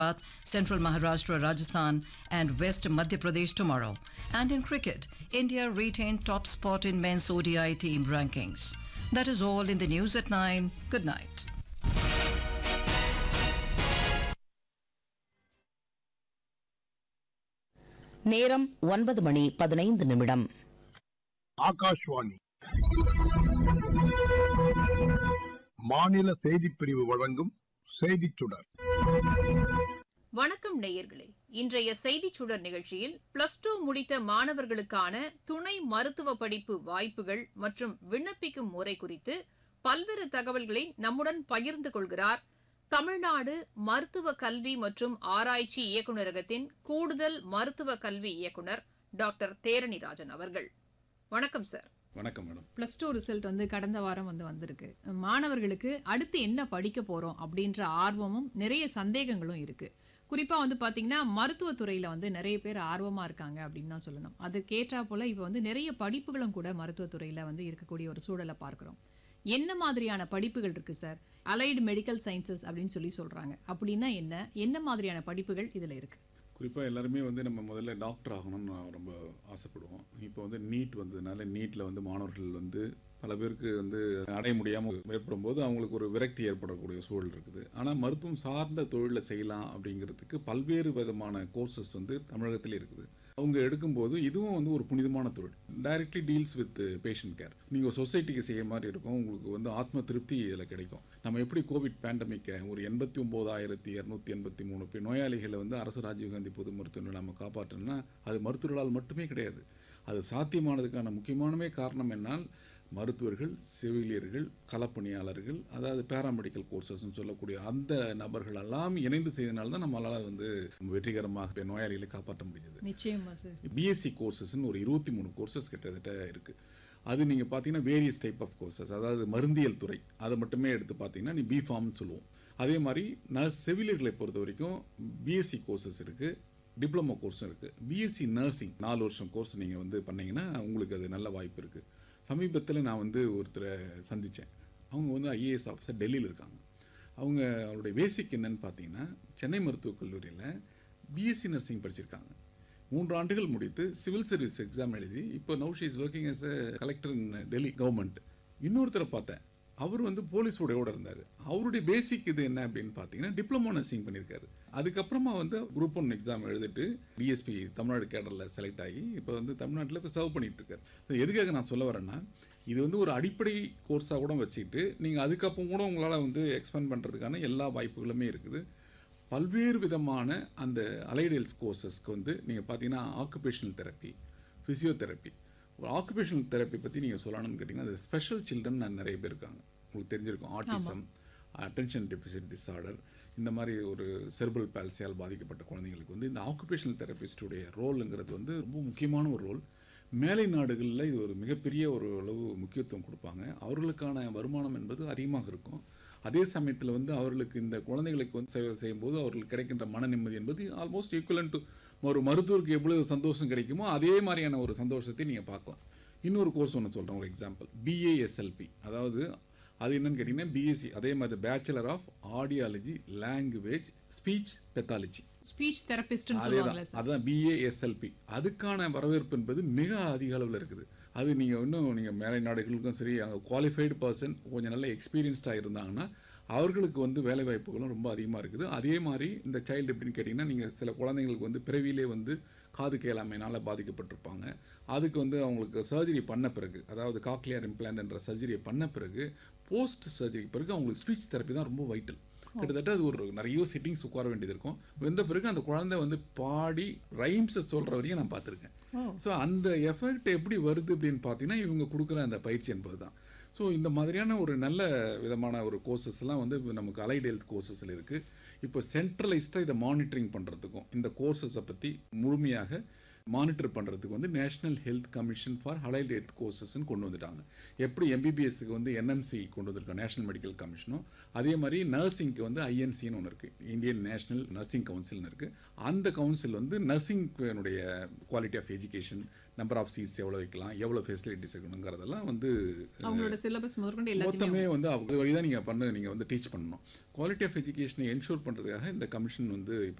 Gujarat, Central Maharashtra, Rajasthan, and West Madhya Pradesh tomorrow. And in cricket, India retained top spot in men's ODI team rankings. That is all in the news at 9. Good night. நேரம் ஒன்பது மணி பதினைந்து நிமிடம் ஆகாஷ்வாணி மாநில செய்திப் பிரிவு வழங்கும் செய்திச் சுடர் வணக்கம் நேயர்களே இன்றைய செய்திச் சுடர் நிகழ்ச்சியில் பிளஸ் டூ முடித்த மாணவர்களுக்கான துணை மருத்துவ படிப்பு வாய்ப்புகள் மற்றும் விண்ணப்பிக்கும் முறை குறித்து பல்வேறு தகவல்களை நம்முடன் பகிர்ந்து கொள்கிறார் தமிழ்நாடு மருத்துவ கல்வி மற்றும் ஆராய்ச்சி இயக்குநரகத்தின் கூடுதல் மருத்துவ கல்வி இயக்குனர் டாக்டர் தேரணிராஜன் அவர்கள் வணக்கம் சார் வணக்கம் மேடம் ப்ளஸ் டூ ரிசல்ட் வந்து கடந்த வாரம் வந்து வந்திருக்கு மாணவர்களுக்கு அடுத்து என்ன படிக்க போகிறோம் அப்படின்ற ஆர்வமும் நிறைய சந்தேகங்களும் இருக்குது குறிப்பாக வந்து பார்த்திங்கன்னா மருத்துவத்துறையில் வந்து நிறைய பேர் ஆர்வமாக இருக்காங்க அப்படின்னு தான் சொல்லணும் அதுக்கேற்றா போல் இப்போ வந்து நிறைய படிப்புகளும் கூட மருத்துவத்துறையில் வந்து இருக்கக்கூடிய ஒரு சூழலை பார்க்குறோம் என்ன மாதிரியான படிப்புகள் இருக்குது சார் அலைடு மெடிக்கல் சயின்சஸ் அப்படின்னு சொல்லி சொல்கிறாங்க அப்படின்னா என்ன என்ன மாதிரியான படிப்புகள் இதில் இருக்குது குறிப்பாக எல்லாருமே வந்து நம்ம முதல்ல டாக்டர் ஆகணும்னு நான் ரொம்ப ஆசைப்படுவோம் இப்போ வந்து நீட் வந்ததுனால நீட்டில் வந்து மாணவர்கள் வந்து பல பேருக்கு வந்து அடைய முடியாமல் ஏற்படும் போது அவங்களுக்கு ஒரு விரக்தி ஏற்படக்கூடிய சூழல் இருக்குது ஆனால் மருத்துவம் சார்ந்த தொழிலை செய்யலாம் அப்படிங்கிறதுக்கு பல்வேறு விதமான கோர்சஸ் வந்து தமிழகத்தில் இருக்குது அவங்க எடுக்கும்போது இதுவும் வந்து ஒரு புனிதமான தொழில் directly deals with patient care நீங்கள் சொசைட்டிக்கு செய்ய மாதிரி இருக்கும் உங்களுக்கு வந்து ஆத்ம திருப்தி இதில் கிடைக்கும் நம்ம எப்படி கோவிட் பேண்டமிக்கை ஒரு எண்பத்தி ஒம்போதாயிரத்தி இரநூத்தி எண்பத்தி மூணு பேர் நோயாளிகளை வந்து அரசு ராஜீவ்காந்தி பொது மருத்துவமனை நம்ம காப்பாற்றணும்னா அது மருத்துவர்களால் மட்டுமே கிடையாது அது சாத்தியமானதுக்கான முக்கியமானமே காரணம் என்னால் மருத்துவர்கள் செவிலியர்கள் களப்பணியாளர்கள் அதாவது பேராமெடிக்கல் கோர்சஸ்ன்னு சொல்லக்கூடிய அந்த நபர்கள் எல்லாம் இணைந்து செய்தனால தான் நம்மளால் வந்து வெற்றிகரமாக நோயாளிகளை காப்பாற்ற முடிஞ்சது நிச்சயமா சார் பிஎஸ்சி கோர்சஸ்னு ஒரு இருபத்தி மூணு கோர்சஸ் கிட்டத்தட்ட இருக்குது அது நீங்கள் பார்த்தீங்கன்னா வேரியஸ் டைப் ஆஃப் கோர்சஸ் அதாவது மருந்தியல் துறை அதை மட்டுமே எடுத்து பார்த்தீங்கன்னா நீ பிஃபார்ம்னு சொல்லுவோம் அதே மாதிரி நர்ஸ் செவிலியர்களை பொறுத்த வரைக்கும் பிஎஸ்சி கோர்சஸ் இருக்குது டிப்ளமோ கோர்ஸும் இருக்குது பிஎஸ்சி நர்சிங் நாலு வருஷம் கோர்ஸ் நீங்கள் வந்து பண்ணீங்கன்னா உங்களுக்கு அது நல்ல வாய்ப்பு இருக்குது சமீபத்தில் நான் வந்து ஒருத்தரை சந்தித்தேன் அவங்க வந்து ஐஏஎஸ் ஆஃபீஸர் டெல்லியில் இருக்காங்க அவங்க அவருடைய பேசிக் என்னன்னு பார்த்தீங்கன்னா சென்னை மருத்துவக் கல்லூரியில் பிஎஸ்சி நர்சிங் படிச்சிருக்காங்க மூன்று ஆண்டுகள் முடித்து சிவில் சர்வீஸ் எக்ஸாம் எழுதி இப்போ now she is working as a collector in Delhi government இன்னொருத்தரை பார்த்தேன் அவர் வந்து போலீஸ் உடையோட இருந்தார் அவருடைய பேசிக் இது என்ன அப்படின்னு பார்த்தீங்கன்னா டிப்ளமோ நர்சிங் பண்ணியிருக்காரு அதுக்கப்புறமா வந்து குரூப் ஒன் எக்ஸாம் எழுதிட்டு டிஎஸ்பி தமிழ்நாடு கேடரில் செலக்ட் ஆகி இப்போ வந்து தமிழ்நாட்டில் இப்போ சர்வ் பண்ணிட்டு இருக்காரு So, எதுக்காக நான் சொல்ல வரேன்னா இது வந்து ஒரு அடிப்படை கோர்ஸாக கூட வச்சுக்கிட்டு நீங்கள் அதுக்கப்புறம் கூட உங்களால் வந்து எக்ஸ்பேண்ட் பண்ணுறதுக்கான எல்லா வாய்ப்புகளுமே இருக்குது பல்வேறு விதமான அந்த அலைடல்ஸ் கோர்சஸ்க்கு வந்து நீங்கள் பார்த்தீங்கன்னா ஆக்குபேஷனல் தெரப்பி ஃபிசியோதெரப்பி ஒரு ஆக்குபேஷனல் தெரப்பி பற்றி நீங்கள் சொல்லணும்னு கேட்டிங்கன்னா அது ஸ்பெஷல் சில்ட்ரன் நிறைய பேர் இருக்காங்க உங்களுக்கு தெரிஞ்சிருக்கும் ஆட்டிசம் அட்டென்ஷன் டெபிசிட் டிஸார்டர் இந்த மாதிரி ஒரு செர்பல் பால்சியால் பாதிக்கப்பட்ட குழந்தைங்களுக்கு வந்து இந்த ஆக்குபேஷனல் தெரபிஸ்டுடைய ரோலுங்கிறது வந்து ரொம்ப முக்கியமான ஒரு ரோல் மேலை நாடுகளில் இது ஒரு மிகப்பெரிய ஒரு அளவு முக்கியத்துவம் கொடுப்பாங்க அவர்களுக்கான வருமானம் என்பது அதிகமாக இருக்கும் அதே சமயத்தில் வந்து அவர்களுக்கு இந்த குழந்தைகளுக்கு வந்து சேவை செய்யும்போது அவர்களுக்கு கிடைக்கின்ற மன நிம்மதி என்பது ஆல்மோஸ்ட் ஈக்குவலன் டு ஒரு மருத்துவருக்கு எவ்வளவு சந்தோஷம் கிடைக்குமோ அதே மாதிரியான ஒரு சந்தோஷத்தை நீங்கள் பார்க்கலாம் இன்னொரு கோர்ஸ் ஒன்று சொல்கிறேன் ஒரு எக்ஸாம்பிள் பிஏஎஸ்எல்பி அதாவது அது என்னன்னு கேட்டிங்கன்னா பிஎஸ்சி அதே மாதிரி bachelor of audiology language speech pathology speech தெரபிஸ்ட்னு அதேதான் சொல்லுவாங்களே சார் அதான் பிஏஎஸ்எல்பி அதுக்கான வரவேற்பு என்பது மிக அதிக அளவில் இருக்குது அது நீங்கள் இன்னும் நீங்கள் மேலை நாடுகளுக்கும் சரி அங்கே குவாலிஃபைடு பர்சன் கொஞ்சம் நல்ல எக்ஸ்பீரியன்ஸ்டாக இருந்தாங்கன்னா அவர்களுக்கு வந்து வேலை வாய்ப்புகளும் ரொம்ப அதிகமாக இருக்குது அதே மாதிரி இந்த சைல்டு எப்படின்னு கேட்டிங்கன்னா நீங்கள் சில குழந்தைங்களுக்கு வந்து பிறவியிலே வந்து காது கேளாமையினால் பாதிக்கப்பட்டிருப்பாங்க அதுக்கு வந்து அவங்களுக்கு சர்ஜரி பண்ண பிறகு அதாவது காக்லியர் இம்ப்ளான்ட்ன்ற சர்ஜரியை பண்ண பிறகு போஸ்ட் சர்ஜரிக்கு பிறகு அவங்களுக்கு ஸ்பீச் தெரப்பி தான் ரொம்ப வைட்டல் கிட்டத்தட்ட அது ஒரு நிறைய சிட்டிங்ஸ் உட்கார வேண்டியது இருக்கும் வந்த பிறகு அந்த குழந்தை வந்து பாடி ரைம்ஸை சொல்கிற வரையும் நான் பார்த்துருக்கேன் ஸோ அந்த எஃபெக்ட் எப்படி வருது அப்படின்னு பார்த்தீங்கன்னா இவங்க கொடுக்குற அந்த பயிற்சி என்பது தான் ஸோ இந்த மாதிரியான ஒரு நல்ல விதமான ஒரு கோர்சஸ் எல்லாம் வந்து நமக்கு அலைட் ஹெல்த் கோர்சஸில் இருக்குது இப்போ சென்ட்ரலைஸ்டாக இதை மானிட்டரிங் பண்ணுறதுக்கும் இந்த கோர்சஸை பற்றி முழுமையாக மானிட்டர் பண்ணுறதுக்கு வந்து national health commission for allied health கோர்சஸ்ன்னு கொண்டு வந்துட்டாங்க எப்படி எம்பிபிஎஸ்க்கு வந்து என்எம்சி கொண்டு வந்திருக்கோம் நேஷனல் மெடிக்கல் கமிஷனும் அதே மாதிரி நர்சிங்க்கு வந்து ஐஎன்சின்னு ஒன்று இருக்குது இந்தியன் நேஷனல் நர்சிங் கவுன்சில்னு இருக்குது அந்த கவுன்சில் வந்து நர்சிங்னுடைய quality of education number of seats எவ்வளோ வைக்கலாம் எவ்வளோ ஃபெசிலிட்டிஸ் இருக்கணுங்கிறதெல்லாம் வந்து அவங்களோட சிலபஸ் முதற்கொண்டு எல்லாத்தையுமே மொத்தமே வந்து அவங்க வழி தான் நீங்கள் பண்ண நீங்கள் வந்து டீச் பண்ணணும் குவாலிட்டி ஆஃப் எஜுகேஷனை என்ஷூர் பண்ணுறதுக்காக இந்த கமிஷன் வந்து இப்போ